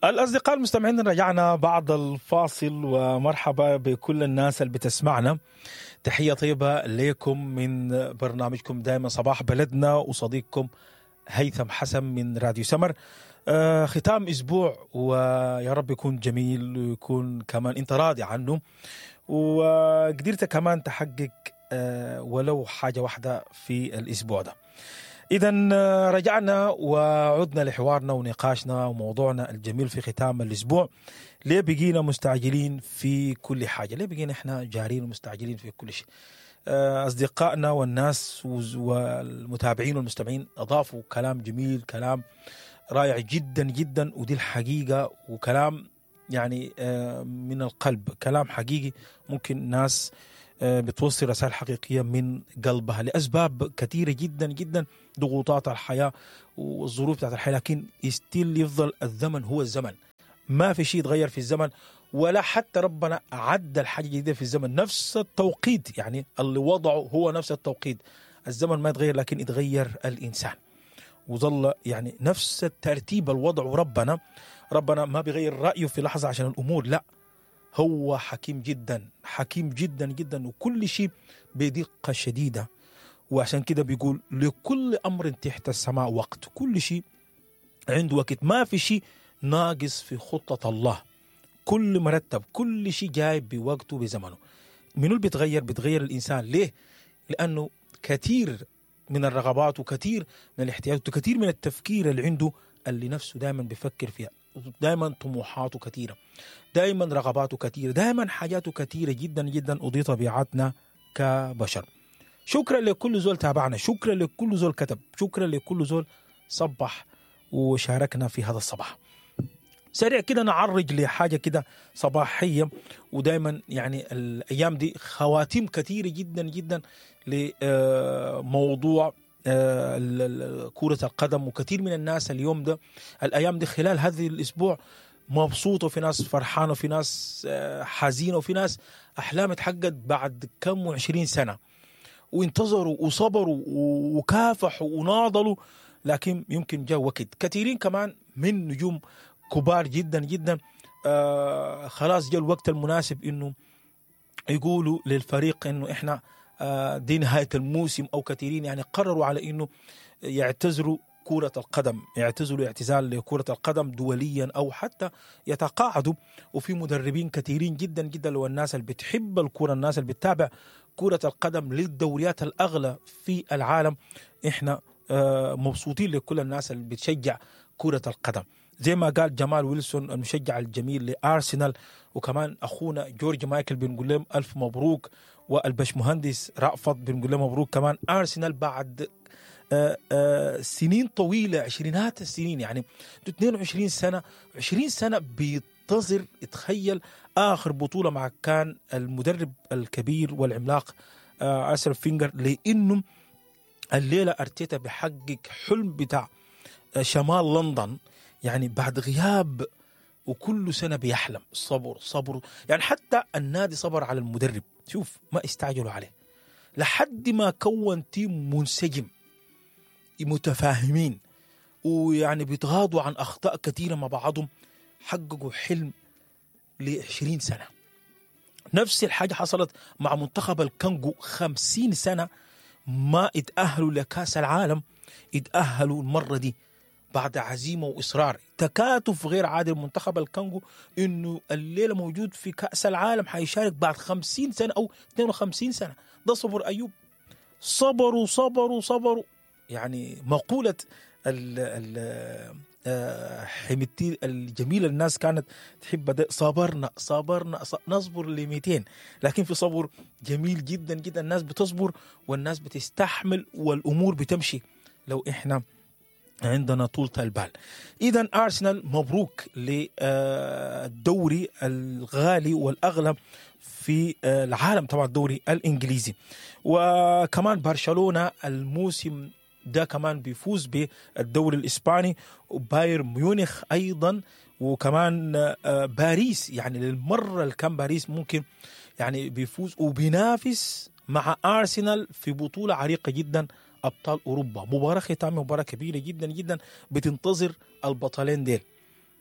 الأصدقاء المستمعين رجعنا بعد الفاصل ومرحبا بكل الناس اللي بتسمعنا تحية طيبة لكم من برنامجكم دائما صباح بلدنا وصديقكم هيثم حسن من راديو سمر آه ختام أسبوع ويا رب يكون جميل ويكون كمان أنت راضي عنه وقدرت كمان تحقق آه ولو حاجة واحدة في الأسبوع ده إذا رجعنا وعدنا لحوارنا ونقاشنا وموضوعنا الجميل في ختام الأسبوع ليه بقينا مستعجلين في كل حاجة ليه بقينا إحنا جارين ومستعجلين في كل شيء أصدقائنا والناس والمتابعين والمستمعين أضافوا كلام جميل كلام رائع جدا جدا ودي الحقيقة وكلام يعني من القلب كلام حقيقي ممكن ناس بتوصل رسائل حقيقية من قلبها لأسباب كثيرة جدا جدا ضغوطات الحياة والظروف بتاعت الحياة لكن ستيل يفضل الزمن هو الزمن ما في شيء يتغير في الزمن ولا حتى ربنا عدل حاجة جديدة في الزمن نفس التوقيت يعني اللي وضعه هو نفس التوقيت الزمن ما يتغير لكن يتغير الإنسان وظل يعني نفس الترتيب الوضع ربنا ربنا ما بيغير رأيه في لحظة عشان الأمور لا هو حكيم جدا حكيم جدا جدا وكل شيء بدقة شديدة وعشان كده بيقول لكل أمر تحت السماء وقت كل شيء عنده وقت ما في شيء ناقص في خطة الله كل مرتب كل شيء جاي بوقته بزمنه منو اللي بيتغير بيتغير الإنسان ليه لأنه كثير من الرغبات وكثير من الاحتياجات وكثير من التفكير اللي عنده اللي نفسه دائما بيفكر فيها دائما طموحاته كثيرة دائما رغباته كثيرة دائما حاجاته كثيرة جدا جدا ودي طبيعتنا كبشر شكرا لكل زول تابعنا شكرا لكل زول كتب شكرا لكل زول صبح وشاركنا في هذا الصباح سريع كده نعرج لحاجة كده صباحية ودائما يعني الأيام دي خواتيم كثيرة جدا جدا لموضوع كرة القدم وكثير من الناس اليوم ده الأيام دي خلال هذه الأسبوع مبسوطة وفي ناس فرحانة وفي ناس حزينة وفي ناس أحلام اتحققت بعد كم وعشرين سنة وانتظروا وصبروا وكافحوا وناضلوا لكن يمكن جاء وقت كثيرين كمان من نجوم كبار جدا جدا آه خلاص جاء الوقت المناسب انه يقولوا للفريق انه احنا آه دي نهايه الموسم او كثيرين يعني قرروا على انه يعتذروا كرة القدم يعتزلوا اعتزال لكرة القدم دوليا أو حتى يتقاعدوا وفي مدربين كثيرين جدا جدا لو الناس اللي بتحب الكرة الناس اللي بتتابع كرة القدم للدوريات الأغلى في العالم إحنا آه مبسوطين لكل الناس اللي بتشجع كرة القدم زي ما قال جمال ويلسون المشجع الجميل لارسنال وكمان اخونا جورج مايكل بنقول لهم الف مبروك والبشمهندس رأفت بنقول لهم مبروك كمان ارسنال بعد آآ آآ سنين طويله عشرينات السنين يعني 22 سنه 20 سنه بينتظر تخيل اخر بطوله مع كان المدرب الكبير والعملاق ارسنال فينجر لانه الليله ارتيتا بحقق حلم بتاع شمال لندن يعني بعد غياب وكل سنة بيحلم صبر صبر يعني حتى النادي صبر على المدرب شوف ما استعجلوا عليه لحد ما كون تيم منسجم متفاهمين ويعني بيتغاضوا عن أخطاء كثيرة مع بعضهم حققوا حلم لعشرين سنة نفس الحاجة حصلت مع منتخب الكونغو خمسين سنة ما اتأهلوا لكأس العالم اتأهلوا المرة دي بعد عزيمة وإصرار تكاتف غير عادل منتخب الكونغو إنه الليلة موجود في كأس العالم حيشارك بعد خمسين سنة أو 52 سنة ده صبر أيوب صبروا صبروا صبروا يعني مقولة ال ال حميتي الجميلة الناس كانت تحب صبرنا صبرنا نصبر ل 200 لكن في صبر جميل جدا جدا الناس بتصبر والناس بتستحمل والأمور بتمشي لو إحنا عندنا طولة البال إذا أرسنال مبروك للدوري الغالي والأغلى في العالم طبعا الدوري الإنجليزي وكمان برشلونة الموسم ده كمان بيفوز بالدوري الإسباني وباير ميونخ أيضا وكمان باريس يعني للمرة اللي كان باريس ممكن يعني بيفوز وبينافس مع أرسنال في بطولة عريقة جدا ابطال اوروبا مباراه ختاميه مباراه كبيره جدا جدا بتنتظر البطلين ديل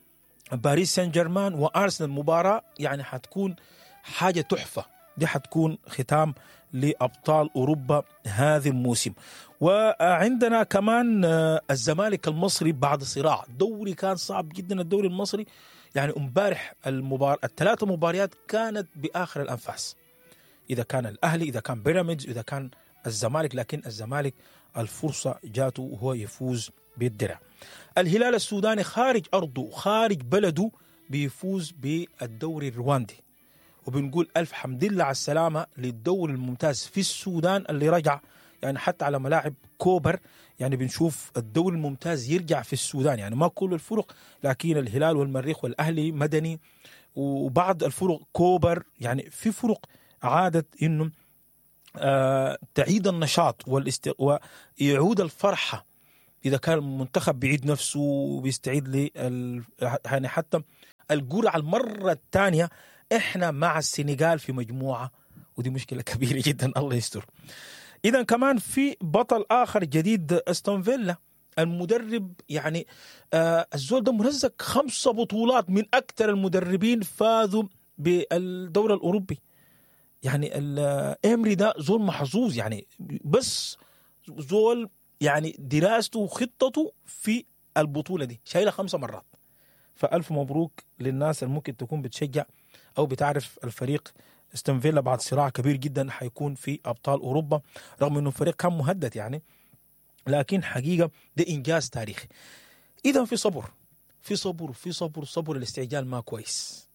باريس سان جيرمان وارسنال مباراه يعني حتكون حاجه تحفه دي حتكون ختام لابطال اوروبا هذا الموسم وعندنا كمان آه، الزمالك المصري بعد صراع دوري كان صعب جدا الدوري المصري يعني امبارح المبار... الثلاثه مباريات كانت باخر الانفاس اذا كان الاهلي اذا كان بيراميدز اذا كان الزمالك لكن الزمالك الفرصه جاته وهو يفوز بالدرع الهلال السوداني خارج ارضه خارج بلده بيفوز بالدوري الرواندي وبنقول الف حمد لله على السلامه للدوري الممتاز في السودان اللي رجع يعني حتى على ملاعب كوبر يعني بنشوف الدوري الممتاز يرجع في السودان يعني ما كل الفرق لكن الهلال والمريخ والاهلي مدني وبعض الفرق كوبر يعني في فرق عادت انه آه تعيد النشاط والاست... ويعود الفرحه اذا كان المنتخب بيعيد نفسه وبيستعيد لل يعني حتى القرعه المره الثانيه احنا مع السنغال في مجموعه ودي مشكله كبيره جدا الله يستر اذا كمان في بطل اخر جديد استون فيلا المدرب يعني آه الزول ده مرزق خمسه بطولات من اكثر المدربين فازوا بالدوري الاوروبي يعني الامري ده زول محظوظ يعني بس زول يعني دراسته وخطته في البطوله دي شايلها خمسه مرات فالف مبروك للناس اللي ممكن تكون بتشجع او بتعرف الفريق استون فيلا بعد صراع كبير جدا حيكون في ابطال اوروبا رغم انه الفريق كان مهدد يعني لكن حقيقه ده انجاز تاريخي اذا في صبر في صبر في صبر صبر الاستعجال ما كويس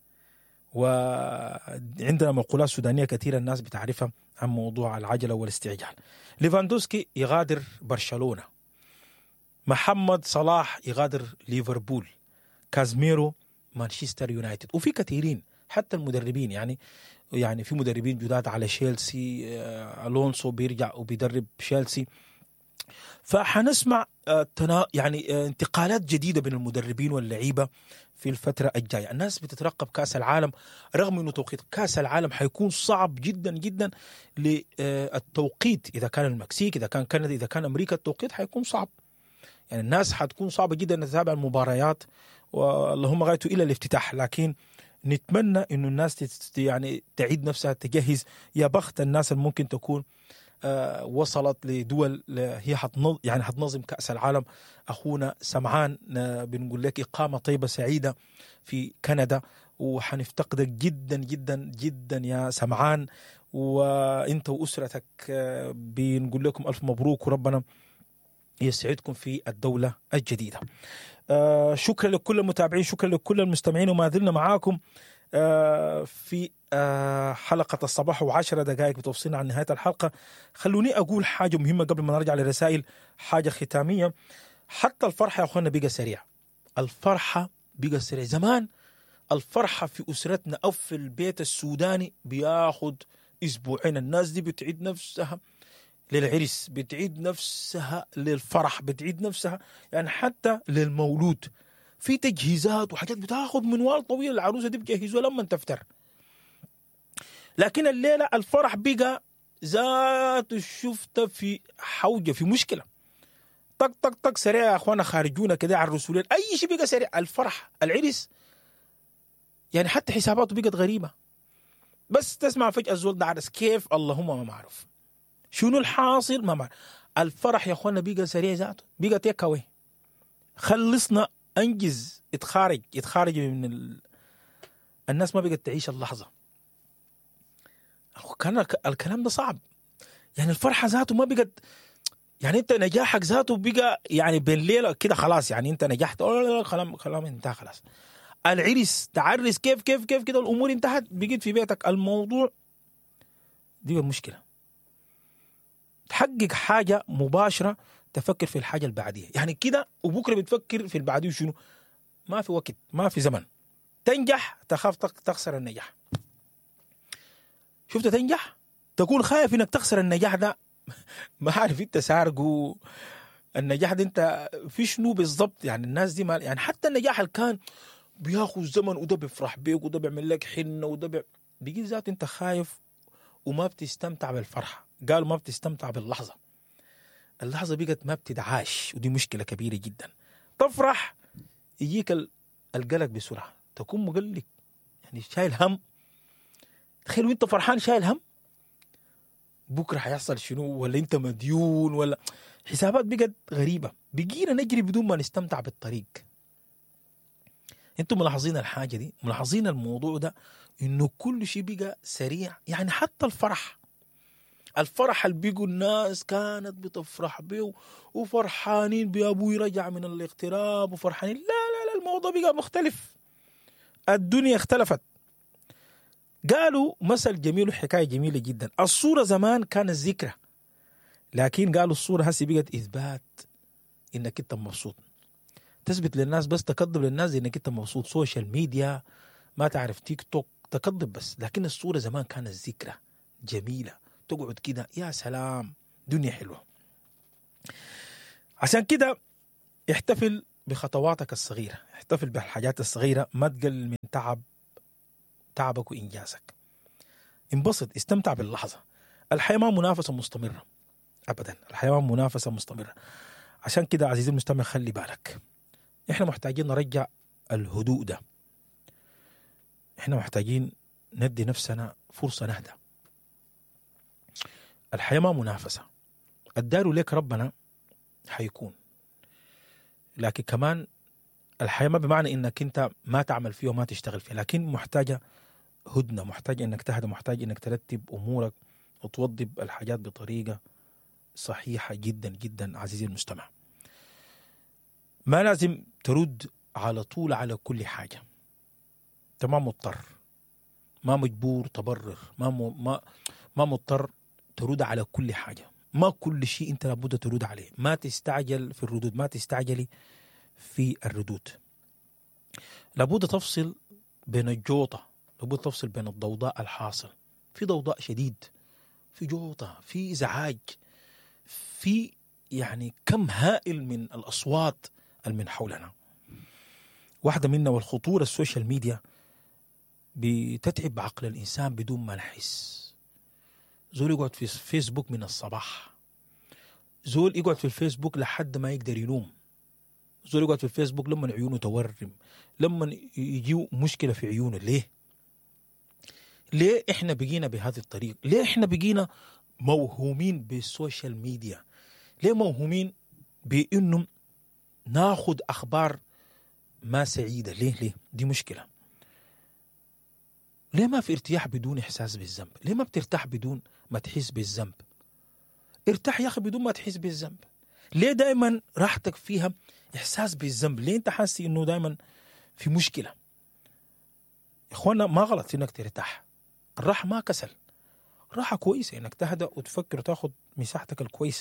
وعندنا مقولات سودانيه كثيره الناس بتعرفها عن موضوع العجله والاستعجال ليفاندوسكي يغادر برشلونه محمد صلاح يغادر ليفربول كازميرو مانشستر يونايتد وفي كثيرين حتى المدربين يعني يعني في مدربين جداد على تشيلسي الونسو بيرجع وبيدرب تشيلسي فحنسمع يعني انتقالات جديده بين المدربين واللعيبه في الفتره الجايه، الناس بتترقب كاس العالم رغم انه توقيت كاس العالم حيكون صعب جدا جدا للتوقيت اذا كان المكسيك اذا كان كندا اذا كان امريكا التوقيت حيكون صعب. يعني الناس حتكون صعبه جدا ان تتابع المباريات واللهم غايته الى الافتتاح لكن نتمنى انه الناس يعني تعيد نفسها تجهز يا بخت الناس اللي ممكن تكون آه وصلت لدول هي حتنظم يعني حتنظم كاس العالم اخونا سمعان آه بنقول لك اقامه طيبه سعيده في كندا وحنفتقدك جدا جدا جدا يا سمعان وانت واسرتك آه بنقول لكم الف مبروك وربنا يسعدكم في الدوله الجديده. آه شكرا لكل المتابعين شكرا لكل المستمعين وما زلنا معاكم آه في آه حلقة الصباح وعشرة دقائق بتوصينا عن نهاية الحلقة خلوني أقول حاجة مهمة قبل ما نرجع لرسائل حاجة ختامية حتى الفرحة يا أخوانا بقى سريع الفرحة بقى سريع زمان الفرحة في أسرتنا أو في البيت السوداني بياخد أسبوعين الناس دي بتعيد نفسها للعرس بتعيد نفسها للفرح بتعيد نفسها يعني حتى للمولود في تجهيزات وحاجات بتاخذ منوال طويل العروسه دي بتجهزوها لما تفتر لكن الليله الفرح بقى ذات شفت في حوجه في مشكله طق طق طق سريع يا اخوانا خارجونا كده على الرسولين اي شيء بقى سريع الفرح العرس يعني حتى حساباته بقت غريبه بس تسمع فجاه الزول ده عرس كيف اللهم ما معروف شنو الحاصل ما معروف الفرح يا اخوانا بقى سريع ذاته بقى تيك اواي خلصنا انجز اتخارج اتخارج من ال... الناس ما بقت تعيش اللحظه كان الكلام ده صعب يعني الفرحه ذاته ما بقت يعني انت نجاحك ذاته بقى يعني بين ليله كده خلاص يعني انت نجحت كلام كلام انتهى خلاص العرس تعرس كيف كيف كيف كده الامور انتهت بقيت في بيتك الموضوع دي مشكله تحقق حاجه مباشره تفكر في الحاجه اللي بعديها يعني كده وبكره بتفكر في البعديه شنو ما في وقت ما في زمن تنجح تخاف تخسر النجاح شفت تنجح تكون خايف انك تخسر النجاح ده ما عارف انت سارقه النجاح ده انت في شنو بالضبط يعني الناس دي ما يعني حتى النجاح اللي كان بياخذ زمن وده بيفرح بيك وده بيعمل لك حنه وده بي... بيجي ذات انت خايف وما بتستمتع بالفرحه قالوا ما بتستمتع باللحظه اللحظه بقت ما بتدعاش ودي مشكله كبيره جدا تفرح يجيك القلق بسرعه تكون مقلق يعني شايل هم تخيل وانت فرحان شايل هم بكره حيحصل شنو ولا انت مديون ولا حسابات بقت غريبه بقينا نجري بدون ما نستمتع بالطريق انتم ملاحظين الحاجه دي ملاحظين الموضوع ده انه كل شيء بقى سريع يعني حتى الفرح الفرح اللي بقوا الناس كانت بتفرح به وفرحانين بابوي رجع من الاغتراب وفرحانين لا لا لا الموضوع بقى مختلف الدنيا اختلفت قالوا مثل جميل وحكايه جميله جدا الصوره زمان كانت ذكرى لكن قالوا الصوره هسه بقت اثبات انك انت مبسوط تثبت للناس بس تكذب للناس انك انت مبسوط سوشيال ميديا ما تعرف تيك توك تكذب بس لكن الصوره زمان كانت ذكرى جميله تقعد كده يا سلام دنيا حلوه عشان كده احتفل بخطواتك الصغيره احتفل بالحاجات الصغيره ما تقلل من تعب تعبك وانجازك انبسط استمتع باللحظه الحياه ما منافسه مستمره ابدا الحياه ما منافسه مستمره عشان كده عزيزي المستمع خلي بالك احنا محتاجين نرجع الهدوء ده احنا محتاجين ندي نفسنا فرصه نهدى الحياه ما منافسه الدار لك ربنا حيكون لكن كمان الحياه ما بمعنى انك انت ما تعمل فيها وما تشتغل فيها لكن محتاجه هدنه محتاج انك تهدى محتاج انك ترتب امورك وتوضب الحاجات بطريقه صحيحه جدا جدا عزيزي المستمع ما لازم ترد على طول على كل حاجه انت ما مضطر ما مجبور تبرر ما م... ما ما مضطر ترد على كل حاجه ما كل شيء انت لابد ترد عليه ما تستعجل في الردود ما تستعجلي في الردود لابد تفصل بين الجوطة لابد تفصل بين الضوضاء الحاصل في ضوضاء شديد في جوطة في إزعاج في يعني كم هائل من الأصوات من حولنا واحدة منا والخطورة السوشيال ميديا بتتعب عقل الإنسان بدون ما نحس زول يقعد في فيسبوك من الصباح زول يقعد في الفيسبوك لحد ما يقدر ينوم زول يقعد في الفيسبوك لما عيونه تورم لما يجيو مشكله في عيونه ليه؟ ليه احنا بقينا بهذه الطريقه؟ ليه احنا بقينا موهومين بالسوشيال ميديا؟ ليه موهومين بانه ناخذ اخبار ما سعيده؟ ليه؟ ليه؟ دي مشكله. ليه ما في ارتياح بدون احساس بالذنب؟ ليه ما بترتاح بدون ما تحس بالذنب؟ ارتاح يا اخي بدون ما تحس بالذنب. ليه دائما راحتك فيها احساس بالذنب ليه انت حاسس انه دائما في مشكله يا اخوانا ما غلط انك ترتاح الراحه ما كسل راحه كويسه انك تهدأ وتفكر وتاخذ مساحتك الكويسه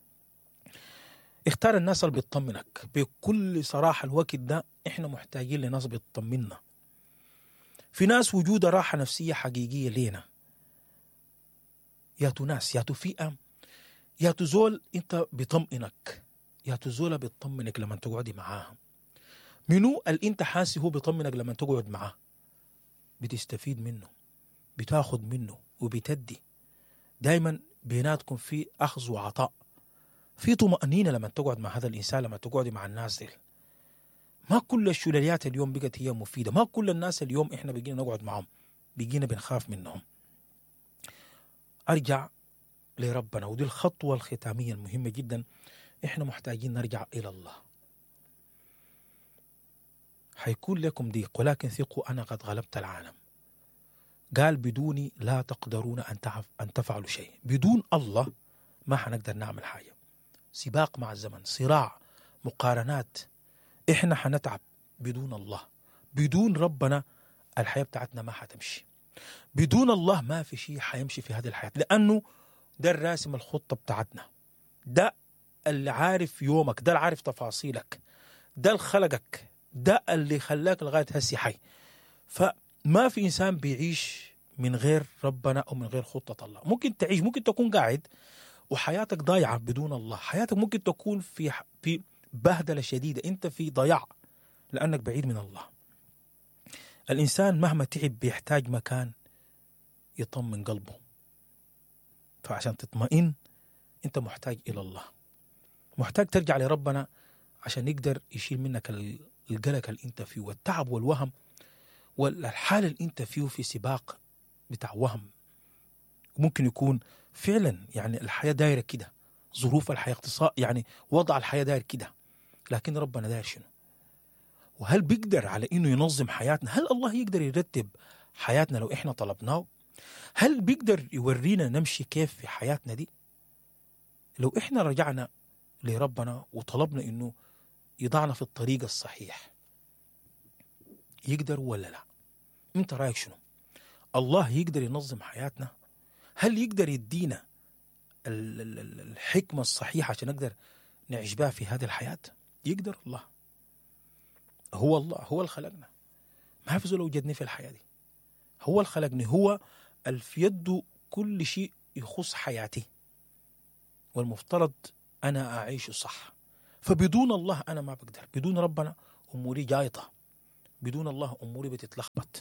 اختار الناس اللي بتطمنك بكل صراحه الوقت ده احنا محتاجين لناس بتطمنا في ناس وجود راحه نفسيه حقيقيه لينا يا ناس يا فئه يا زول انت بيطمئنك يا تزولة بتطمنك لما تقعدي معاها منو اللي انت حاسس هو بيطمنك لما تقعد معاه بتستفيد منه بتاخد منه وبتدي دايما بيناتكم في اخذ وعطاء في طمأنينة لما تقعد مع هذا الإنسان لما تقعدي مع الناس دي ما كل الشلاليات اليوم بقت هي مفيدة ما كل الناس اليوم إحنا بقينا نقعد معهم بقينا بنخاف منهم أرجع لربنا ودي الخطوة الختامية المهمة جدا احنا محتاجين نرجع الى الله حيكون لكم ضيق ولكن ثقوا انا قد غلبت العالم قال بدوني لا تقدرون ان ان تفعلوا شيء بدون الله ما حنقدر نعمل حاجه سباق مع الزمن صراع مقارنات احنا حنتعب بدون الله بدون ربنا الحياه بتاعتنا ما حتمشي بدون الله ما في شيء حيمشي في هذه الحياه لانه ده الراسم الخطه بتاعتنا ده اللي عارف يومك ده اللي عارف تفاصيلك ده اللي خلقك ده اللي خلاك لغايه هسي حي فما في انسان بيعيش من غير ربنا او من غير خطه الله ممكن تعيش ممكن تكون قاعد وحياتك ضايعه بدون الله حياتك ممكن تكون في في بهدله شديده انت في ضياع لانك بعيد من الله الانسان مهما تعب بيحتاج مكان يطمن قلبه فعشان تطمئن انت محتاج الى الله محتاج ترجع لربنا عشان يقدر يشيل منك القلق اللي انت فيه والتعب والوهم والحالة اللي انت فيه في سباق بتاع وهم ممكن يكون فعلا يعني الحياة دايرة كده ظروف الحياة اقتصاد يعني وضع الحياة داير كده لكن ربنا داير شنو وهل بيقدر على انه ينظم حياتنا هل الله يقدر يرتب حياتنا لو احنا طلبناه هل بيقدر يورينا نمشي كيف في حياتنا دي لو احنا رجعنا لربنا وطلبنا انه يضعنا في الطريق الصحيح يقدر ولا لا انت رايك شنو الله يقدر ينظم حياتنا هل يقدر يدينا ال- ال- ال- الحكمة الصحيحة عشان نقدر نعيش بها في هذه الحياة يقدر الله هو الله هو اللي خلقنا ما في زول وجدني في الحياة دي هو اللي خلقني هو اللي في يده كل شيء يخص حياتي والمفترض أنا أعيش صح فبدون الله أنا ما بقدر بدون ربنا أموري جايطة بدون الله أموري بتتلخبط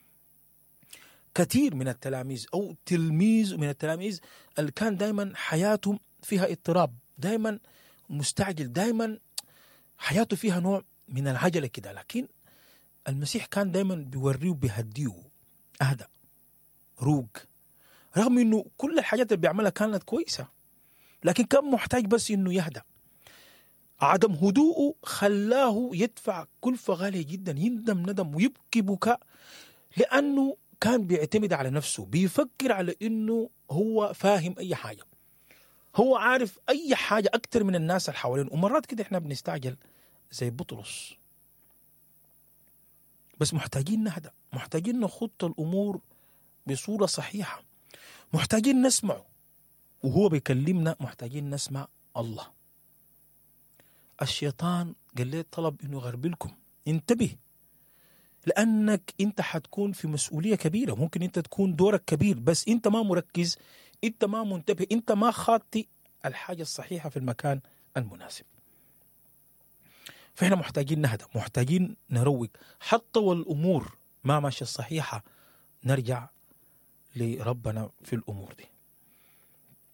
كثير من التلاميذ أو تلميذ من التلاميذ اللي كان دائما حياتهم فيها اضطراب دائما مستعجل دائما حياته فيها نوع من العجلة كده لكن المسيح كان دائما بيوريه بيهديه أهدى روق رغم انه كل الحاجات اللي بيعملها كانت كويسة لكن كان محتاج بس انه يهدى عدم هدوءه خلاه يدفع كلفة غالية جدا يندم ندم ويبكي بكاء لأنه كان بيعتمد على نفسه بيفكر على انه هو فاهم اي حاجة هو عارف اي حاجة اكتر من الناس اللي حوالينه ومرات كده احنا بنستعجل زي بطرس بس محتاجين نهدى محتاجين نخط الامور بصورة صحيحة محتاجين نسمعه وهو بيكلمنا محتاجين نسمع الله الشيطان قال لي طلب انه يغربلكم انتبه لانك انت حتكون في مسؤوليه كبيره ممكن انت تكون دورك كبير بس انت ما مركز انت ما منتبه انت ما خاطي الحاجه الصحيحه في المكان المناسب فاحنا محتاجين نهدى محتاجين نروق حتى والامور ما ماشيه صحيحه نرجع لربنا في الامور دي